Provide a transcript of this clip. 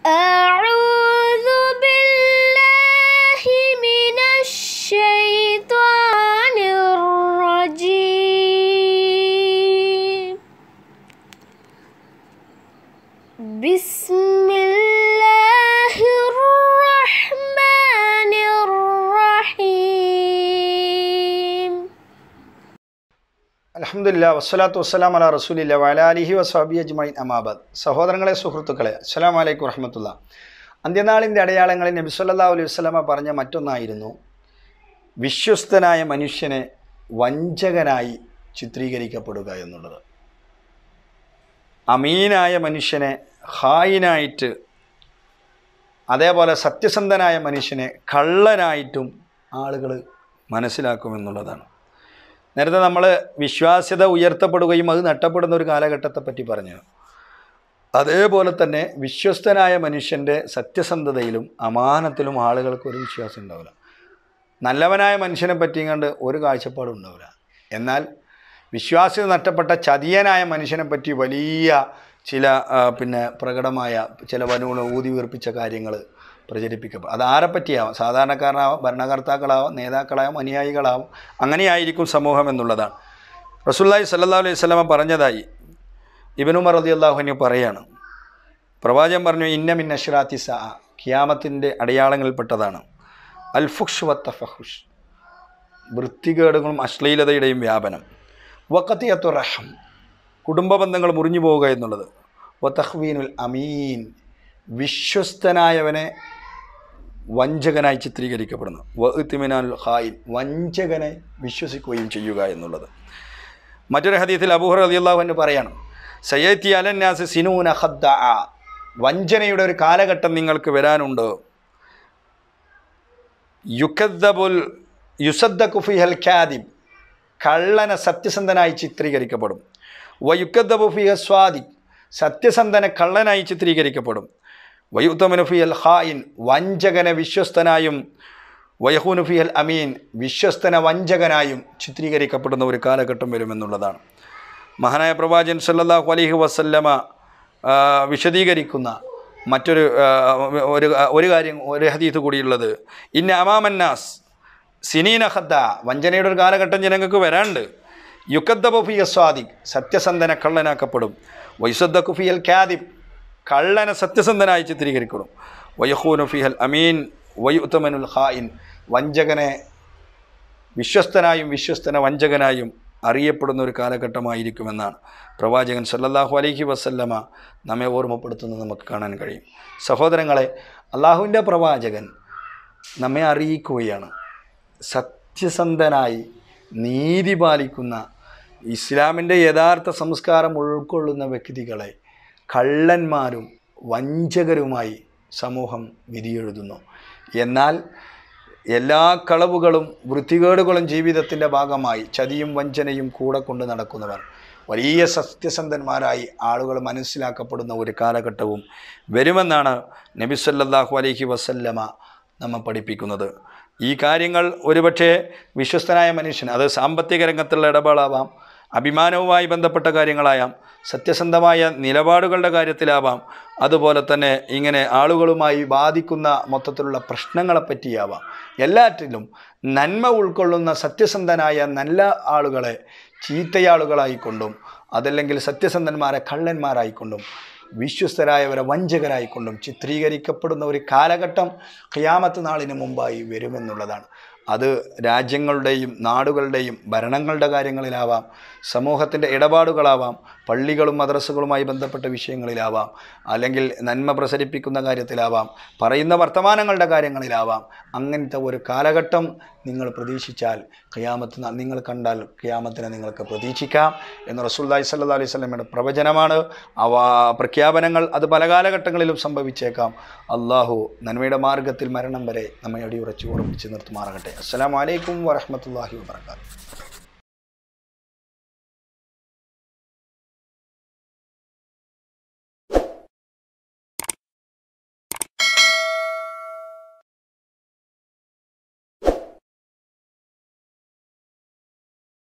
أعوذ بالله من الشيطان الرجيم بسم الله الرحمن الرحيم അലഹമുല്ല വസ്സലാത്തു വസ്സലാം അല റസൂലില്ല വലാലിഹി വസ്വാബി അജ്മൈൻ അമാബാദ് സഹോദരങ്ങളെ സുഹൃത്തുക്കളെ അസ്സലാം വലൈക്കും വറഹമത്തുള്ള അന്ത്യനാളിൻ്റെ അടയാളങ്ങളിൽ നബി സല്ലല്ലാഹു അലൈഹി വസ്ലമ പറഞ്ഞ മറ്റൊന്നായിരുന്നു വിശ്വസ്തനായ മനുഷ്യനെ വഞ്ചകനായി ചിത്രീകരിക്കപ്പെടുക എന്നുള്ളത് അമീനായ മനുഷ്യനെ ഹായിനായിട്ട് അതേപോലെ സത്യസന്ധനായ മനുഷ്യനെ കള്ളനായിട്ടും ആളുകൾ മനസ്സിലാക്കുമെന്നുള്ളതാണ് നേരത്തെ നമ്മൾ വിശ്വാസ്യത ഉയർത്തപ്പെടുകയും അത് നഷ്ടപ്പെടുന്ന ഒരു കാലഘട്ടത്തെ പറ്റി പറഞ്ഞു അതേപോലെ തന്നെ വിശ്വസ്തനായ മനുഷ്യൻ്റെ സത്യസന്ധതയിലും അമാനത്തിലും ആളുകൾക്ക് ഒരു വിശ്വാസം ഉണ്ടാവില്ല നല്ലവനായ മനുഷ്യനെ പറ്റിയും കണ്ട് ഒരു കാഴ്ചപ്പാടും ഉണ്ടാവില്ല എന്നാൽ വിശ്വാസ്യത നഷ്ടപ്പെട്ട ചതിയനായ മനുഷ്യനെ പറ്റി വലിയ ചില ആ, പിന്നെ പ്രകടമായ ചില വനുകൾ ഊതി വീർപ്പിച്ച കാര്യങ്ങൾ പ്രചരിപ്പിക്കപ്പെടും അത് ആരെ പറ്റിയാവാം സാധാരണക്കാരനാവാം ഭരണകർത്താക്കളാവാം നേതാക്കളാവാം അനുയായികളാവാം അങ്ങനെയായിരിക്കും സമൂഹം എന്നുള്ളതാണ് റസൂല്ലായി സല്ലല്ലാഹു അലൈഹി സ്വലമ പറഞ്ഞതായി ഇബനുമർ റതി അള്ളാഹുവിന് പറയാണ് പ്രവാചകൻ പറഞ്ഞു ഇന്ന മിൻ അഷ്റാത്തി സ ഖിയാമത്തിൻ്റെ അടയാളങ്ങളിൽപ്പെട്ടതാണ് അൽഫുഷ് വത്ത ഫഹുഷ് വൃത്തികേടുകളും അശ്ലീലതയുടെയും വ്യാപനം വക്കത്തിയത്തു റഹം കുടുംബ ബന്ധങ്ങൾ മുറിഞ്ഞു പോവുക എന്നുള്ളത് വത്തഹ്വീനുൽ അമീൻ വിശ്വസ്തനായവനെ വഞ്ചകനായി ചിത്രീകരിക്കപ്പെടുന്നു വഇത്തിമിനാൽ ഹായിൻ വഞ്ചകനെ വിശ്വസിക്കുകയും ചെയ്യുക എന്നുള്ളത് മറ്റൊരു ഹദീത്തിൽ അബൂഹർ അലിയല്ലാഹു എന്ന് പറയാണ് സയ്യത്തി അലന്നാസ് സിനൂന ഹദ്ദ വഞ്ചനയുടെ ഒരു കാലഘട്ടം നിങ്ങൾക്ക് വരാനുണ്ട് യുക്കദ്ദബുൽ യുസദ്ദഖു ഫിഹൽ ഖാദിബ് കള്ളനെ സത്യസന്ധനായി ചിത്രീകരിക്കപ്പെടും വയുക്കദ്ദബു ഫിഹ സ്വാദി സത്യസന്ധനെ കള്ളനായി ചിത്രീകരിക്കപ്പെടും വയുത്തമനു ഫിഹൽ ഹായിൻ വഞ്ചകനെ വിശ്വസ്തനായും വയഹൂനു ഫിഹൽ അമീൻ വിശ്വസ്തന വഞ്ചകനായും ചിത്രീകരിക്കപ്പെടുന്ന ഒരു കാലഘട്ടം വരുമെന്നുള്ളതാണ് മഹാനായ പ്രവാചകൻ സല്ലല്ലാഹു അലൈഹി വസല്ലമ ആ, വിശദീകരിക്കുന്ന മറ്റൊരു ആ, ഒരു ഒരു കാര്യം ഒരു ഹദീത്ത് കൂടിയുള്ളത് ഇന്ന അമാമന്നാസ് സിനീന ഹദ്ദ വഞ്ചനയുടെ ഒരു കാലഘട്ടം ജനങ്ങൾക്ക് വരാണ്ട് യുക്കദ്ദബുഫിയ സ്വാദിഖ് സത്യസന്ധന കള്ളനാക്കപ്പെടും വൈസദ്ദഖു ഫിയൽ ഖാദിബ് കള്ളനെ സത്യസന്ധനായി ചിത്രീകരിക്കണം വയഹൂനു ഫിഹൽ അമീൻ വയുത്തമനുൽ ഖായിൻ വഞ്ചകനെ വിശ്വസ്തനായും വിശ്വസ്തന വഞ്ചകനായും അറിയപ്പെടുന്ന ഒരു കാലഘട്ടമായിരിക്കുമെന്നാണ് പ്രവാചകൻ സല്ലല്ലാഹു അലൈഹി വസല്ലമ നമ്മെ ഓർമ്മപ്പെടുത്തുന്നത് നമുക്ക് കാണാൻ കഴിയും സഹോദരങ്ങളെ അള്ളാഹുവിൻ്റെ പ്രവാചകൻ നമ്മെ അറിയിക്കുകയാണ് സത്യസന്ധനായി നീതി പാലിക്കുന്ന ഇസ്ലാമിൻ്റെ യഥാർത്ഥ സംസ്കാരം ഉൾക്കൊള്ളുന്ന വ്യക്തികളെ കള്ളന്മാരും വഞ്ചകരുമായി സമൂഹം വിധിയെഴുതുന്നു എന്നാൽ എല്ലാ കളവുകളും വൃത്തികേടുകളും ജീവിതത്തിൻ്റെ ഭാഗമായി ചതിയും വഞ്ചനയും കൂടെ കൊണ്ട് നടക്കുന്നവർ വലിയ സത്യസന്ധന്മാരായി ആളുകൾ മനസ്സിലാക്കപ്പെടുന്ന ഒരു കാലഘട്ടവും വരുമെന്നാണ് നബി സല്ലല്ലാഹു അലൈഹി വസല്ലമ നമ്മെ പഠിപ്പിക്കുന്നത് ഈ കാര്യങ്ങൾ ഒരുപക്ഷെ വിശ്വസ്തനായ മനുഷ്യൻ അത് സാമ്പത്തിക രംഗത്തുള്ള ഇടപാടാവാം അഭിമാനവുമായി ബന്ധപ്പെട്ട കാര്യങ്ങളായാം സത്യസന്ധമായ നിലപാടുകളുടെ കാര്യത്തിലാവാം അതുപോലെ തന്നെ ഇങ്ങനെ ആളുകളുമായി ബാധിക്കുന്ന മൊത്തത്തിലുള്ള പ്രശ്നങ്ങളെപ്പറ്റിയാവാം എല്ലാറ്റിലും നന്മ ഉൾക്കൊള്ളുന്ന സത്യസന്ധനായ നല്ല ആളുകളെ ചീത്തയാളുകളായിക്കൊണ്ടും അതല്ലെങ്കിൽ സത്യസന്ധന്മാരെ കള്ളന്മാരായിക്കൊണ്ടും വിശ്വസ്തരായവരെ വഞ്ചകരായിക്കൊണ്ടും ചിത്രീകരിക്കപ്പെടുന്ന ഒരു കാലഘട്ടം ഖിയാമത്ത് നാളിന് മുമ്പായി വരുമെന്നുള്ളതാണ് അത് രാജ്യങ്ങളുടെയും നാടുകളുടെയും ഭരണങ്ങളുടെ കാര്യങ്ങളിലാവാം സമൂഹത്തിൻ്റെ ഇടപാടുകളാവാം പള്ളികളും മദ്രസകളുമായി ബന്ധപ്പെട്ട വിഷയങ്ങളിലാവാം അല്ലെങ്കിൽ നന്മ പ്രസരിപ്പിക്കുന്ന കാര്യത്തിലാവാം പറയുന്ന വർത്തമാനങ്ങളുടെ കാര്യങ്ങളിലാവാം അങ്ങനത്തെ ഒരു കാലഘട്ടം നിങ്ങൾ പ്രതീക്ഷിച്ചാൽ ഖിയാമത്ത് നാ- നിങ്ങൾ കണ്ടാൽ ഖിയാമത്തിനെ നിങ്ങൾക്ക് പ്രതീക്ഷിക്കാം എന്ന് റസൂല്ലായി സല്ലാ അലൈഹി സ്വലമയുടെ പ്രവചനമാണ് അവ പ്രഖ്യാപനങ്ങൾ അത് പല കാലഘട്ടങ്ങളിലും സംഭവിച്ചേക്കാം അള്ളാഹു നന്മയുടെ മാർഗത്തിൽ മരണം വരെ നമ്മെ അടിയുറച്ച് ഉറപ്പിച്ച് നിർത്തുമാറാകട്ടെ അസ്സലാമു അലൈക്കും വറഹ്മത്തുള്ളാഹി വബർക്കാത്തു